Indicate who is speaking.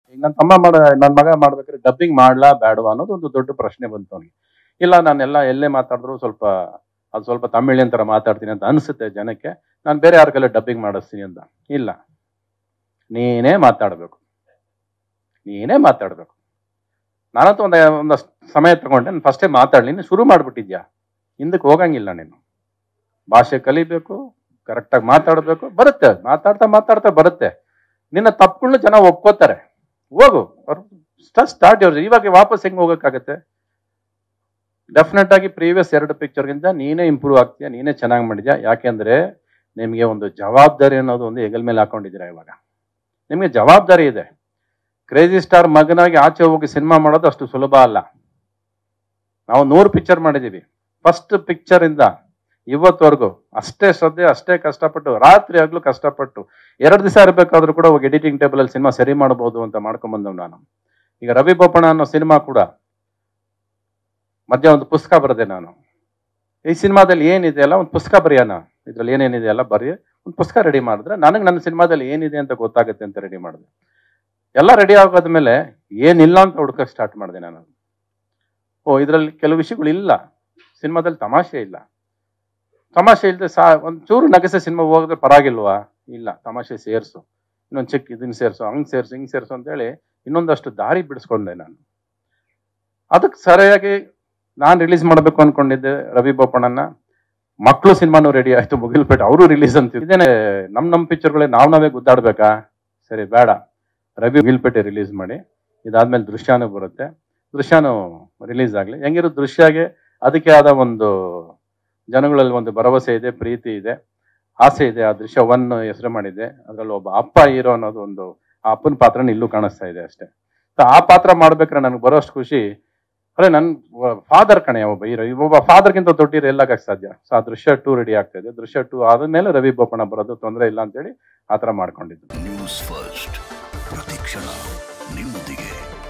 Speaker 1: ಈಗ ನನ್ನ ತಮ್ಮ ಮಾಡ ನನ್ನ ಮಗ ಮಾಡ್ಬೇಕಾದ್ರೆ ಡಬ್ಬಿಂಗ್ ಮಾಡ್ಲಾ ಬೇಡವಾ ಅನ್ನೋದು ಒಂದು ದೊಡ್ಡ ಪ್ರಶ್ನೆ ಬಂತು ಅವನಿಗೆ ಇಲ್ಲ ನಾನೆಲ್ಲ ಎಲ್ಲೇ ಮಾತಾಡಿದ್ರು ಸ್ವಲ್ಪ ಅದು ಸ್ವಲ್ಪ ತಮಿಳಿನ ಥರ ಮಾತಾಡ್ತೀನಿ ಅಂತ ಅನಿಸುತ್ತೆ ಜನಕ್ಕೆ ನಾನು ಬೇರೆ ಯಾರ ಕೈಲಿ ಡಬ್ಬಿಂಗ್ ಮಾಡಿಸ್ತೀನಿ ಅಂತ ಇಲ್ಲ ನೀನೇ ಮಾತಾಡಬೇಕು ನೀನೇ ಮಾತಾಡಬೇಕು ನಾನಂತೂ ಒಂದು ಒಂದಷ್ಟು ಸಮಯ ತಗೊಂಡೆ ನಾನು ಫಸ್ಟೇ ಮಾತಾಡಲಿ ನೀನು ಶುರು ಮಾಡಿಬಿಟ್ಟಿದ್ಯಾ ಹಿಂದಕ್ಕೆ ಹೋಗಂಗಿಲ್ಲ ನೀನು ಭಾಷೆ ಕಲಿಬೇಕು ಕರೆಕ್ಟಾಗಿ ಮಾತಾಡಬೇಕು ಬರುತ್ತೆ ಮಾತಾಡ್ತಾ ಮಾತಾಡ್ತಾ ಬರುತ್ತೆ ನಿನ್ನ ತಪ್ಪುಗಳನ್ನ ಜನ ಒಪ್ಕೋತಾರೆ ಹೋಗು ಸ್ಟಾರ್ಟ್ ಇವ್ರು ಇವಾಗ ವಾಪಸ್ ಹೆಂಗೆ ಹೋಗೋಕ್ಕಾಗತ್ತೆ ಡೆಫಿನೆಟ್ ಆಗಿ ಪ್ರೀವಿಯಸ್ ಎರಡು ಪಿಕ್ಚರ್ಗಿಂತ ನೀನೇ ಇಂಪ್ರೂವ್ ಆಗ್ತೀಯ ನೀನೇ ಚೆನ್ನಾಗಿ ಮಾಡಿದ್ಯಾ ಯಾಕೆಂದ್ರೆ ನಿಮಗೆ ಒಂದು ಜವಾಬ್ದಾರಿ ಅನ್ನೋದು ಒಂದು ಹೆಗಲ್ ಮೇಲೆ ಹಾಕೊಂಡಿದ್ದೀರಾ ಇವಾಗ ನಿಮಗೆ ಜವಾಬ್ದಾರಿ ಇದೆ ಕ್ರೇಜಿ ಸ್ಟಾರ್ ಮಗನಾಗಿ ಆಚೆ ಹೋಗಿ ಸಿನಿಮಾ ಮಾಡೋದು ಅಷ್ಟು ಸುಲಭ ಅಲ್ಲ ನಾವು ನೂರು ಪಿಕ್ಚರ್ ಮಾಡಿದ್ದೀವಿ ಫಸ್ಟ್ ಪಿಕ್ಚರ್ ಇಂದ ಇವತ್ತವರೆಗೂ ಅಷ್ಟೇ ಶ್ರದ್ಧೆ ಅಷ್ಟೇ ಕಷ್ಟಪಟ್ಟು ರಾತ್ರಿ ಆಗ್ಲೂ ಕಷ್ಟಪಟ್ಟು ಎರಡು ದಿವಸ ಇರಬೇಕಾದ್ರೂ ಕೂಡ ಹೋಗಿ ಎಡಿಟಿಂಗ್ ಟೇಬಲ್ ಅಲ್ಲಿ ಸಿನಿಮಾ ಸರಿ ಮಾಡ್ಬೋದು ಅಂತ ಮಾಡ್ಕೊಂಡ್ಬಂದವ್ ನಾನು ಈಗ ರವಿ ಬೋಪಣ್ಣ ಅನ್ನೋ ಸಿನಿಮಾ ಕೂಡ ಮಧ್ಯ ಒಂದು ಪುಸ್ತಕ ಬರೆದೆ ನಾನು ಈ ಸಿನಿಮಾದಲ್ಲಿ ಏನಿದೆ ಅಲ್ಲ ಒಂದು ಪುಸ್ತಕ ಬರೆಯೋಣ ಇದ್ರಲ್ಲಿ ಏನೇನಿದೆ ಅಲ್ಲ ಬರೀ ಒಂದು ಪುಸ್ತಕ ರೆಡಿ ಮಾಡಿದ್ರೆ ನನಗೆ ನನ್ನ ಸಿನಿಮಾದಲ್ಲಿ ಏನಿದೆ ಅಂತ ಗೊತ್ತಾಗುತ್ತೆ ಅಂತ ರೆಡಿ ಮಾಡಿದೆ ಎಲ್ಲ ರೆಡಿ ಆಗೋದ್ಮೇಲೆ ಏನಿಲ್ಲ ಅಂತ ಹುಡ್ಕಕ್ಕೆ ಸ್ಟಾರ್ಟ್ ಮಾಡಿದೆ ನಾನು ಓ ಇದರಲ್ಲಿ ಕೆಲವು ವಿಷಯಗಳು ಇಲ್ಲ ಸಿನಿಮಾದಲ್ಲಿ ತಮಾಷೆ ಇಲ್ಲ ತಮಾಷೆ ಇಲ್ಲದೆ ಸಾ ಒಂಚೂರು ನಗಸೆ ಸಿನಿಮಾ ಹೋಗಿದ್ರೆ ಪರವಾಗಿಲ್ವಾ ಇಲ್ಲ ತಮಾಷೆ ಸೇರಿಸು ಇನ್ನೊಂದು ಚಿಕ್ಕ ಇದನ್ನ ಸೇರಿಸು ಹಂಗೆ ಸೇರಿಸು ಹಿಂಗೆ ಸೇರಿಸು ಅಂತೇಳಿ ಇನ್ನೊಂದಷ್ಟು ದಾರಿ ಬಿಡಿಸ್ಕೊಂಡೆ ನಾನು ಅದಕ್ಕೆ ಸರಿಯಾಗಿ ನಾನು ರಿಲೀಸ್ ಮಾಡಬೇಕು ಅನ್ಕೊಂಡಿದ್ದೆ ರವಿ ಬೋಪಣ್ಣನ ಮಕ್ಕಳು ಸಿನಿಮಾನು ರೆಡಿ ಆಯ್ತು ಮುಗಿಲ್ಪೇಟೆ ಅವರು ರಿಲೀಸ್ ಅಂತ ಇದೇನೆ ನಮ್ ನಮ್ ಪಿಕ್ಚರ್ಗಳೇ ನಾವ್ ನಾವೇ ಗುದ್ದಾಡ್ಬೇಕಾ ಸರಿ ಬೇಡ ರವಿ ಮುಗಿಲ್ಪೇಟೆ ರಿಲೀಸ್ ಮಾಡಿ ಇದಾದ್ಮೇಲೆ ದೃಶ್ಯಾನು ಬರುತ್ತೆ ದೃಶ್ಯಾನು ರಿಲೀಸ್ ಆಗಲಿ ಹೆಂಗಿರೋ ದೃಶ್ಯಗೆ ಅದಕ್ಕೆ ಆದ ಒಂದು ಜನಗಳಲ್ಲಿ ಒಂದು ಭರವಸೆ ಇದೆ ಪ್ರೀತಿ ಇದೆ ಆಸೆ ಇದೆ ಆ ದೃಶ್ಯ ಒನ್ ಹೆಸರು ಮಾಡಿದೆ ಅದರಲ್ಲಿ ಒಬ್ಬ ಅಪ್ಪ ಹೀರೋ ಅನ್ನೋದು ಒಂದು ಆ ಅಪ್ಪನ ಪಾತ್ರನ ಇಲ್ಲೂ ಕಾಣಿಸ್ತಾ ಇದೆ ಅಷ್ಟೇ So ಆ ಪಾತ್ರ ಮಾಡ್ಬೇಕಾದ್ರೆ ನನಗೆ ಬರೋಷ್ಟು ಖುಷಿ ಅರೆ ನನ್ ಫಾದರ್ ಕಣೆ ಒಬ್ಬ ಹೀರೋ ಒಬ್ಬ ಫಾದರ್ಗಿಂತ ದೊಡ್ಡ ಹೀರೋ ಎಲ್ಲಾಗಕ್ಕೆ ಸಾಧ್ಯ ಸೊ ಆ ದೃಶ್ಯ ಟೂ ರೆಡಿ ಆಗ್ತಾ ಇದೆ ದೃಶ್ಯ ಟೂ ಆದ್ಮೇಲೆ ರವಿ ಬೋಪಣ್ಣ ಬರೋದು ತೊಂದರೆ ಇಲ್ಲ ಅಂತೇಳಿ ಆ ಥರ ಮಾಡ್ಕೊಂಡಿದ್ದು
Speaker 2: ನ್ಯೂಸ್ ಫಸ್ಟ್ ಪ್ರತಿಕ್ಷಣ ನಿಮ್ಮೊಂದಿಗೆ